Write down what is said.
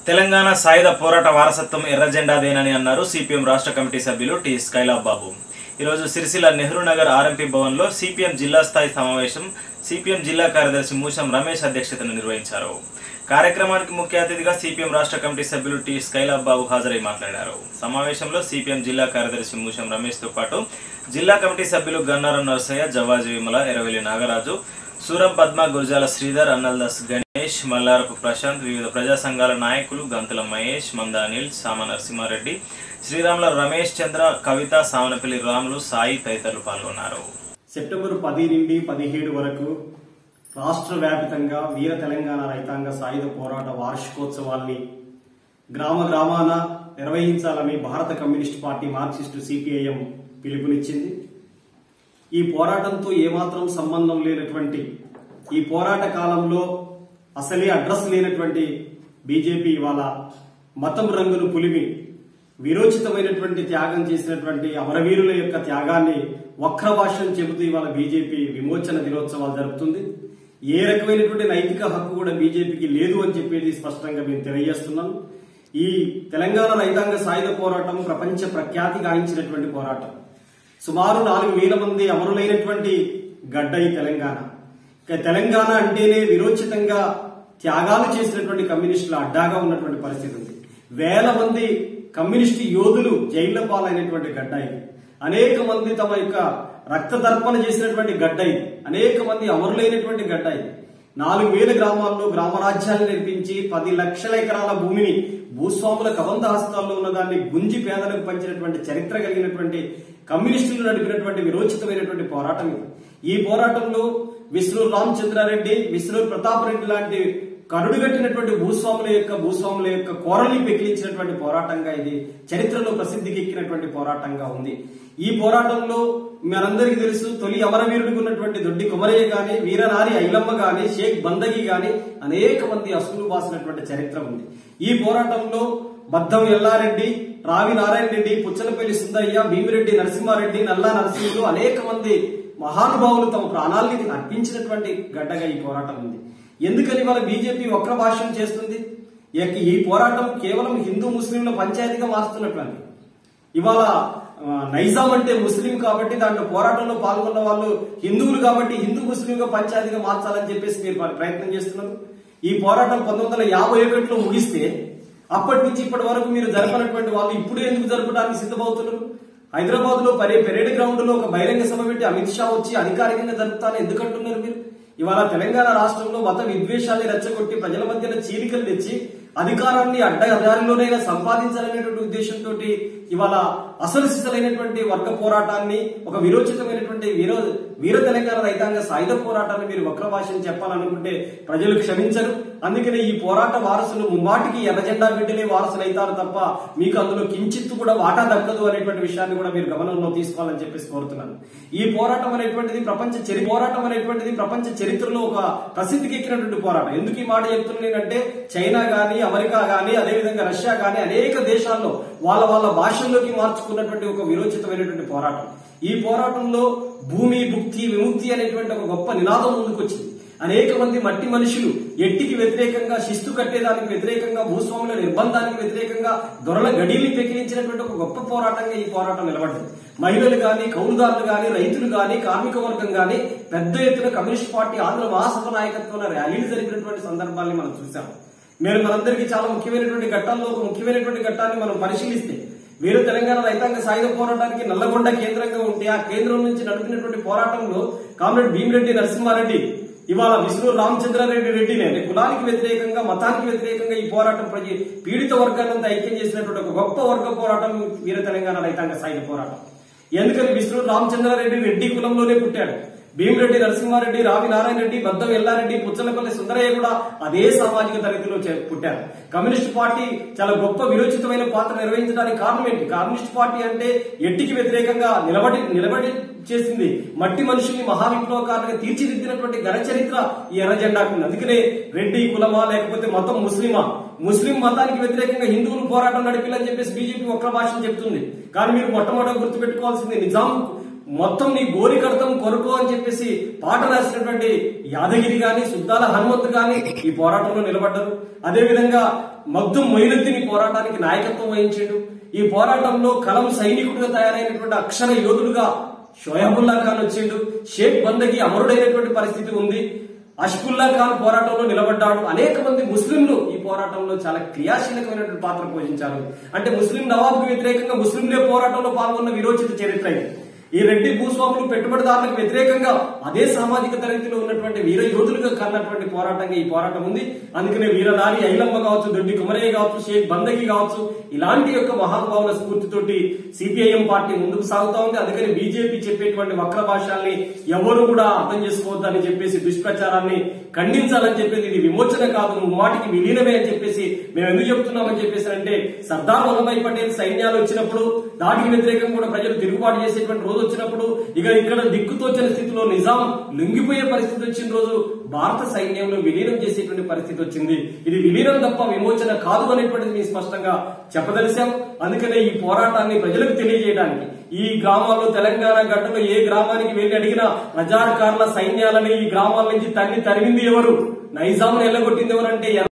తెలంగాణ సాయుధ పోరాట వారసత్వం ఎర్ర జెండాదేనని అన్నారు సిపిఎం రాష్ట్ర కమిటీ సభ్యులు టి స్కైలాబ్ బాబు ఈరోజు సిరిసిల్ల నెహ్రూ నగర్ ఆర్ఎంపీ భవన్లో సిపిఎం జిల్లా స్థాయి సమావేశం సిపిఎం జిల్లా కార్యదర్శి మూషం రమేష్ అధ్యక్షతన నిర్వహించారు కార్యక్రమానికి ముఖ్య అతిథిగా సిపిఎం రాష్ట్ర కమిటీ సభ్యులు టి స్కైలాబ్ బాబు హాజరై మాట్లాడారు సమావేశంలో సిపిఎం జిల్లా కార్యదర్శి మూషం రమేష్ తో పాటు జిల్లా కమిటీ సభ్యులు గన్నారం నరసయ్య జవాజి విమల ఎరవెల్లి నాగరాజు సూరం పద్మ గురజాల శ్రీధర్ అన్నల్దాస్ గణేష్ మల్లారపు ప్రశాంత్ వివిధ ప్రజా సంఘాల నాయకులు గంతుల మహేష్ మంద అనిల్ సామ నరసింహారెడ్డి శ్రీరాముల రమేష్ చంద్ర కవిత సామనపల్లి రాములు సాయి తదితరులు పాల్గొన్నారు సెప్టెంబర్ పది నుండి పదిహేడు వరకు రాష్ట్ర వ్యాపితంగా వీర తెలంగాణ రైతాంగ సాయుధ పోరాట వార్షికోత్సవాల్ని గ్రామ గ్రామాన నిర్వహించాలని భారత కమ్యూనిస్ట్ పార్టీ మార్క్సిస్టు సిపిఐఎం పిలుపునిచ్చింది ఈ పోరాటంతో ఏమాత్రం సంబంధం లేనటువంటి ఈ పోరాట కాలంలో అసలే అడ్రస్ లేనటువంటి బీజేపీ ఇవాళ మతం రంగును పులిమి విరోచితమైనటువంటి త్యాగం చేసినటువంటి అమరవీరుల యొక్క త్యాగాన్ని వక్ర భాషను చెబుతూ ఇవాళ బీజేపీ విమోచన దినోత్సవాలు జరుపుతుంది ఏ రకమైనటువంటి నైతిక హక్కు కూడా బీజేపీకి లేదు అని చెప్పేది స్పష్టంగా మేము తెలియజేస్తున్నాం ఈ తెలంగాణ రైతాంగ సాయుధ పోరాటం ప్రపంచ ప్రఖ్యాతి గాయించినటువంటి పోరాటం సుమారు నాలుగు వేల మంది అమరులైనటువంటి గడ్డ ఈ తెలంగాణ ఇక తెలంగాణ అంటేనే విరోచితంగా త్యాగాలు చేసినటువంటి కమ్యూనిస్టుల అడ్డాగా ఉన్నటువంటి పరిస్థితి ఉంది వేల మంది కమ్యూనిస్టు యోధులు జైళ్ల పాలైనటువంటి గడ్డ ఇది అనేక మంది తమ యొక్క రక్త తర్పణ చేసినటువంటి గడ్డ ఇది అనేక మంది అమరులైనటువంటి గడ్డ ఇది నాలుగు వేల గ్రామాల్లో గ్రామరాజ్యాలు నిర్మించి పది లక్షల ఎకరాల భూమిని భూస్వాముల కబంధ హస్తాల్లో ఉన్న దాన్ని గుంజి పేదలకు పంచినటువంటి చరిత్ర కలిగినటువంటి కమ్యూనిస్టులు నడిపినటువంటి విరోచితమైనటువంటి పోరాటం ఇది ఈ పోరాటంలో విష్ణు రామచంద్రారెడ్డి విష్ణు ప్రతాప్ రెడ్డి లాంటి కరుడుగట్టినటువంటి భూస్వాముల యొక్క భూస్వాముల యొక్క కోరల్ని పెకిలించినటువంటి పోరాటంగా ఇది చరిత్రలో ప్రసిద్ధికి ఎక్కినటువంటి పోరాటంగా ఉంది ఈ పోరాటంలో మనందరికీ తెలుసు తొలి అమరవీరుడికి ఉన్నటువంటి దొడ్డి కుమరయ్య గాని వీరనారి ఐలమ్మ గాని షేక్ బందగి గాని అనేక మంది అసులు బాసినటువంటి చరిత్ర ఉంది ఈ పోరాటంలో బద్దం ఎల్లారెడ్డి రావి నారాయణ రెడ్డి పుచ్చలపల్లి సుందరయ్య భీమిరెడ్డి నరసింహారెడ్డి నల్లా నరసింహులు అనేక మంది మహానుభావులు తమ ప్రాణాలని అర్పించినటువంటి గడ్డగా ఈ పోరాటం ఉంది ఎందుకని వాళ్ళ బీజేపీ వక్ర భాష్యం చేస్తుంది ఇక ఈ పోరాటం కేవలం హిందూ ముస్లింల పంచాయతీగా మారుతున్నటువంటి ఇవాళ ఆ, నైజాం అంటే ముస్లిం కాబట్టి దాంట్లో పోరాటంలో పాల్గొన్న వాళ్ళు హిందువులు కాబట్టి హిందూ ముస్లింగా పంచాయతీగా మార్చాలని చెప్పేసి మీరు ప్రయత్నం చేస్తున్నారు ఈ పోరాటం పంతొమ్మిది వందల యాభై ఒకటిలో ముగిస్తే అప్పటి నుంచి ఇప్పటి వరకు మీరు జరపనటువంటి వాళ్ళు ఇప్పుడు ఎందుకు జరపడానికి సిద్ధమవుతున్నారు హైదరాబాద్ లో పరే పెరేడ్ గ్రౌండ్ లో ఒక బహిరంగ సభ పెట్టి అమిత్ షా వచ్చి అధికారికంగా జరుపుతానని ఎందుకంటున్నారు మీరు ఇవాళ తెలంగాణ రాష్ట్రంలో మత విద్వేషాన్ని రెచ్చగొట్టి ప్రజల మధ్యన చీలికలు తెచ్చి అధికారాన్ని అడ్డదారిలోనైనా సంపాదించాలనేటువంటి ఉద్దేశంతో ఇవాళ అసలు సిసలైనటువంటి వర్గ పోరాటాన్ని ఒక విరోచితమైనటువంటి వీరో వీర తెలంగాణ రైతాంగ సాయుధ పోరాటాన్ని మీరు వక్ర భాషను చెప్పాలనుకుంటే ప్రజలు క్షమించరు అందుకనే ఈ పోరాట వారసులు ముమ్మాటికి ఎర్రజెండా బిడ్డలే వారసులు అవుతారు తప్ప మీకు అందులో కించిత్తు కూడా వాటా దక్కదు అనేటువంటి విషయాన్ని కూడా మీరు గమనంలో తీసుకోవాలని చెప్పేసి కోరుతున్నాను ఈ పోరాటం అనేటువంటిది ప్రపంచ చరి పోరాటం అనేటువంటిది ప్రపంచ చరిత్రలో ఒక ప్రసిద్ధికి ఎక్కినటువంటి పోరాటం ఎందుకు ఈ మాట చెప్తున్నాను నేనంటే చైనా గాని అమెరికా గాని అదేవిధంగా రష్యా గాని అనేక దేశాల్లో వాళ్ళ వాళ్ళ భాషల్లోకి మార్చుకున్నటువంటి ఒక విరోచితమైనటువంటి పోరాటం ఈ పోరాటంలో భూమి భుక్తి విముక్తి అనేటువంటి ఒక గొప్ప నినాదం ముందుకొచ్చింది అనేక మంది మట్టి మనుషులు ఎట్టికి వ్యతిరేకంగా శిస్తు కట్టేదానికి వ్యతిరేకంగా భూస్వాముల నిర్బంధానికి వ్యతిరేకంగా దొరల గడిని పెకిలించినటువంటి ఒక గొప్ప పోరాటంగా ఈ పోరాటం నిలబడింది మహిళలు గాని కౌలుదారులు గాని రైతులు గాని కార్మిక వర్గం గాని పెద్ద ఎత్తున కమ్యూనిస్ట్ పార్టీ ఆంధ్ర మహాసభ నాయకత్వంలో ర్యాలీలు జరిపినటువంటి సందర్భాన్ని మనం చూసాం మీరు మనందరికీ చాలా ముఖ్యమైనటువంటి ఘట్టాల్లో ఒక ముఖ్యమైనటువంటి ఘట్టాన్ని మనం పరిశీలిస్తే వీరు తెలంగాణ రైతాంగ సాయుధ పోరాటానికి నల్లగొండ కేంద్రంగా ఉంటే ఆ కేంద్రం నుంచి నడిపినటువంటి పోరాటంలో కామ్రేడ్ భీమిరెడ్డి నరసింహారెడ్డి ఇవాళ విష్ణు రామచంద్రారెడ్డి రెడ్డిని అంటే కులానికి వ్యతిరేకంగా మతానికి వ్యతిరేకంగా ఈ పోరాటం ప్రజ పీడిత వర్గాన్ని ఐక్యం చేసినటువంటి ఒక గొప్ప వర్గ పోరాటం వీర తెలంగాణ రైతాంగ సాయుధ పోరాటం ఎందుకని విష్ణు రామచంద్రారెడ్డి రెడ్డి కులంలోనే పుట్టాడు భీమిరెడ్డి నరసింహారెడ్డి రావి నారాయణ రెడ్డి బద్దం ఎల్లారెడ్డి పుచ్చలపల్లి సుందరయ్య కూడా అదే సామాజిక తరగతిలో చే- పుట్టారు కమ్యూనిస్ట్ పార్టీ చాలా గొప్ప విరోచితమైన పాత్ర నిర్వహించడానికి కారణం ఏంటి కమ్యూనిస్ట్ పార్టీ అంటే ఎట్టికి వ్యతిరేకంగా నిలబడి నిలబడి చేసింది మట్టి మనుషుల్ని మహావిప్లవకారులుగా తీర్చిదిద్దినటువంటి ఘన చరిత్ర ఈ ఎర్ర జెండాకు ఉంది అందుకనే రెడ్డి కులమా లేకపోతే మతం ముస్లిమా ముస్లిం మతానికి వ్యతిరేకంగా హిందువులు పోరాటం నడిపిలని చెప్పేసి బీజేపీ ఒక్క భాషను చెప్తుంది కానీ మీరు మొట్టమొదటి గుర్తుపెట్టుకోవాల్సింది నిజాం మొత్తం నీ గోరి కడతం కొరకు అని చెప్పేసి పాట రాసినటువంటి యాదగిరి గాని సుద్దాల హనుమంతు గాని ఈ పోరాటంలో నిలబడ్డారు అదే విధంగా మగ్దుం మొయినుద్దీన్ ఈ పోరాటానికి నాయకత్వం వహించాడు ఈ పోరాటంలో కలం సైనికుడిగా తయారైనటువంటి అక్షర యోధుడుగా షోయబుల్లా ఖాన్ వచ్చిండు షేక్ బందగి అమరుడైనటువంటి పరిస్థితి ఉంది అష్కుల్లా ఖాన్ పోరాటంలో నిలబడ్డాడు అనేక మంది ముస్లింలు ఈ పోరాటంలో చాలా క్రియాశీలకమైనటువంటి పాత్ర పోషించారు అంటే ముస్లిం నవాబ్కు వ్యతిరేకంగా ముస్లింలే పోరాటంలో పాల్గొన్న విరోచిత చరిత్ర ఇది ఈ రెడ్డి భూస్వాములు పెట్టుబడిదారులకు వ్యతిరేకంగా అదే సామాజిక తరగతిలో ఉన్నటువంటి వీర యోధులుగా కన్నటువంటి పోరాటంగా ఈ పోరాటం ఉంది అందుకనే వీరనారి ఐలమ్మ కావచ్చు దొడ్డి కుమరయ్య కావచ్చు షేక్ బందగి కావచ్చు ఇలాంటి యొక్క మహానుభావుల స్ఫూర్తితోటి సిపిఐఎం పార్టీ ముందుకు సాగుతా ఉంది అందుకని బీజేపీ చెప్పేటువంటి వక్ర భాషల్ని ఎవరు కూడా అర్థం చేసుకోవద్దని చెప్పేసి దుష్ప్రచారాన్ని ఖండించాలని చెప్పేసి ఇది విమోచన కాదు మాటికి విలీనమే అని చెప్పేసి మేము ఎందుకు చెప్తున్నామని చెప్పేసి అంటే సర్దార్ వల్లభాయ్ పటేల్ సైన్యాలు వచ్చినప్పుడు దాడికి వ్యతిరేకంగా కూడా ప్రజలు తిరుగుబాటు చేసేటువంటి రోజు వచ్చినప్పుడు ఇక ఇక్కడ దిక్కుతోచిన స్థితిలో నిజాం లొంగిపోయే పరిస్థితి వచ్చిన రోజు భారత సైన్యంలో విలీనం చేసేటువంటి పరిస్థితి వచ్చింది ఇది విలీనం తప్ప విమోచన కాదు అనేటువంటిది మేము స్పష్టంగా చెప్పదలిసాం అందుకనే ఈ పోరాటాన్ని ప్రజలకు తెలియజేయడానికి ఈ గ్రామాల్లో తెలంగాణ గడ్డలో ఏ గ్రామానికి వెళ్లి అడిగినా రజాకార్ల సైన్యాలని ఈ గ్రామాల నుంచి తన్ని తరిమింది ఎవరు నైజాం ఎల్లగొట్టింది ఎవరంటే